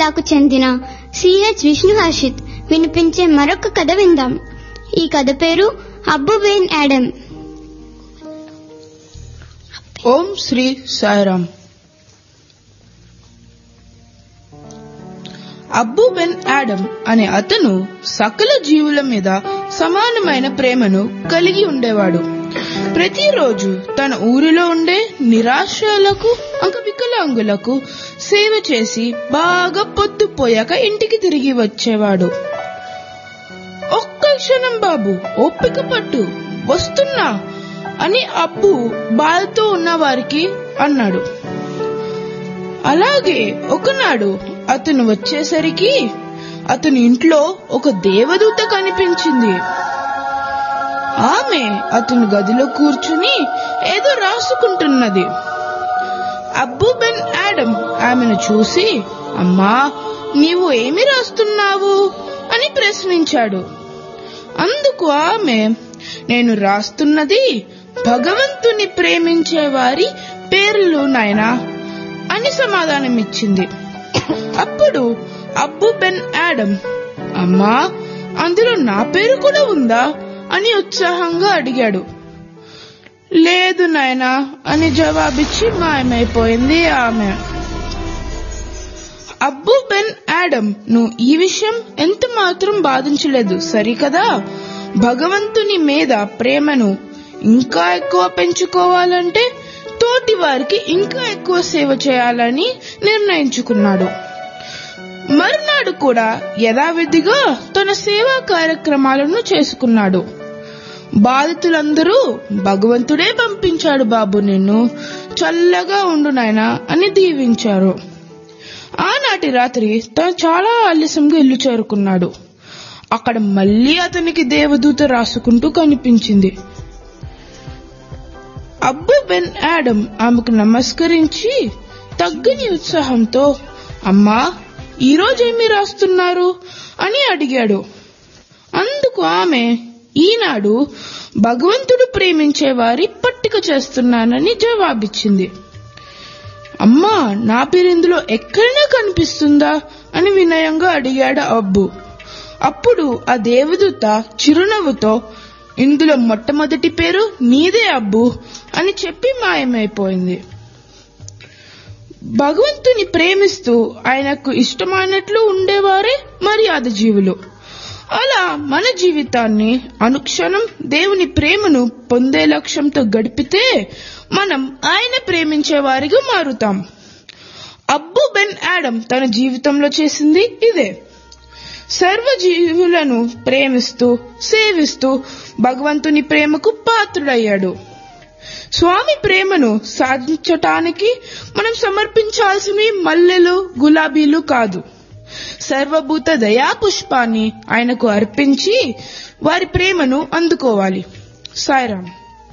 జిల్లాకు చెందిన సిహెచ్ విష్ణు హర్షిత్ వినిపించే మరొక కథ విందాం ఈ కథ పేరు Abou Ben Adhem Om Shri Sairam Abou Ben Adhem అనే అతను సకల జీవుల మీద సమానమైన ప్రేమను కలిగి ఉండేవాడు ప్రతిరోజు తన ఊరిలో ఉండే నిరాశ్రయులకు అంక వికలాంగులకు సేవ చేసి బాగా పొద్దుపోయాక ఇంటికి తిరిగి వచ్చేవాడు ఒక్క క్షణం బాబు ఓపిక పట్టు వస్తున్నా అని అబ్బు బాధతో ఉన్న వారికి అన్నాడు అలాగే ఒకనాడు అతను వచ్చేసరికి అతని ఇంట్లో ఒక దేవదూత కనిపించింది ఆమె అతని గదిలో కూర్చుని ఏదో రాసుకుంటున్నది అబ్బు బెన్ యాడమ్ ఆమెను చూసి అమ్మా నీవు ఏమి రాస్తున్నావు అని ప్రశ్నించాడు అందుకు ఆమె నేను రాస్తున్నది భగవంతుని ప్రేమించే వారి పేర్లు నాయనా అని సమాధానమిచ్చింది అప్పుడు అబ్బు బెన్ యాడమ్ అమ్మా అందులో నా పేరు కూడా ఉందా అని ఉత్సాహంగా అడిగాడు లేదు నాయనా అని జవాబిచ్చి మాయమైపోయింది ఆమె అబ్బు బెన్ యాడమ్ నువ్వు ఈ విషయం ఎంత మాత్రం బాధించలేదు సరికదా భగవంతుని మీద ప్రేమను ఇంకా ఎక్కువ పెంచుకోవాలంటే తోటి వారికి ఇంకా ఎక్కువ సేవ చేయాలని నిర్ణయించుకున్నాడు మరునాడు కూడా యథావిధిగా తన సేవా కార్యక్రమాలను చేసుకున్నాడు బాధితులందరూ భగవంతుడే పంపించాడు బాబు నిన్ను చల్లగా ఉండు నాయనా అని దీవించారు ఆనాటి రాత్రి తను చాలా ఆలస్యంగా ఇల్లు చేరుకున్నాడు అక్కడ మళ్ళీ అతనికి దేవదూత రాసుకుంటూ కనిపించింది అబ్బు బెన్ యాడమ్ ఆమెకు నమస్కరించి తగ్గని ఉత్సాహంతో అమ్మా ఈరోజేమి రాస్తున్నారు అని అడిగాడు అందుకు ఆమె ఈనాడు భగవంతుడు ప్రేమించే వారి పట్టిక చేస్తున్నానని జవాబిచ్చింది అమ్మా నా పేరు ఇందులో ఎక్కడైనా కనిపిస్తుందా అని వినయంగా అడిగాడు అబ్బు అప్పుడు ఆ దేవదూత చిరునవ్వుతో ఇందులో మొట్టమొదటి పేరు నీదే అబ్బు అని చెప్పి మాయమైపోయింది భగవంతుని ప్రేమిస్తూ ఆయనకు ఇష్టమైనట్లు ఉండేవారే మర్యాద జీవులు అలా మన జీవితాన్ని అనుక్షణం దేవుని ప్రేమను పొందే లక్ష్యంతో గడిపితే మనం ఆయన ప్రేమించే వారిగా మారుతాం అబ్బు బెన్ యాడమ్ తన జీవితంలో చేసింది ఇదే సర్వజీవులను ప్రేమిస్తూ సేవిస్తూ భగవంతుని ప్రేమకు పాత్రుడయ్యాడు స్వామి ప్రేమను సాధించటానికి మనం సమర్పించాల్సినవి మల్లెలు గులాబీలు కాదు సర్వభూత దయా పుష్పాన్ని ఆయనకు అర్పించి వారి ప్రేమను అందుకోవాలి సాయిరామ్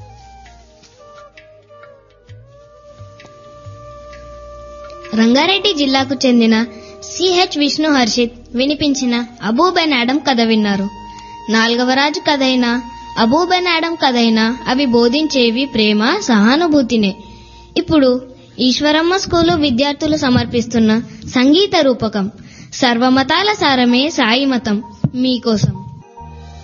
రంగారెడ్డి జిల్లాకు చెందిన సిహెచ్ విష్ణు హర్షిత్ వినిపించిన అబూబెన్ యాడమ్ కథ విన్నారు నాలుగవ రాజు కథైన అబూబెన్ యాడమ్ కథైనా అవి బోధించేవి ప్రేమ సహానుభూతినే ఇప్పుడు ఈశ్వరమ్మ స్కూలు విద్యార్థులు సమర్పిస్తున్న సంగీత రూపకం సర్వమతాల సారమే సాయి మతం మీకోసం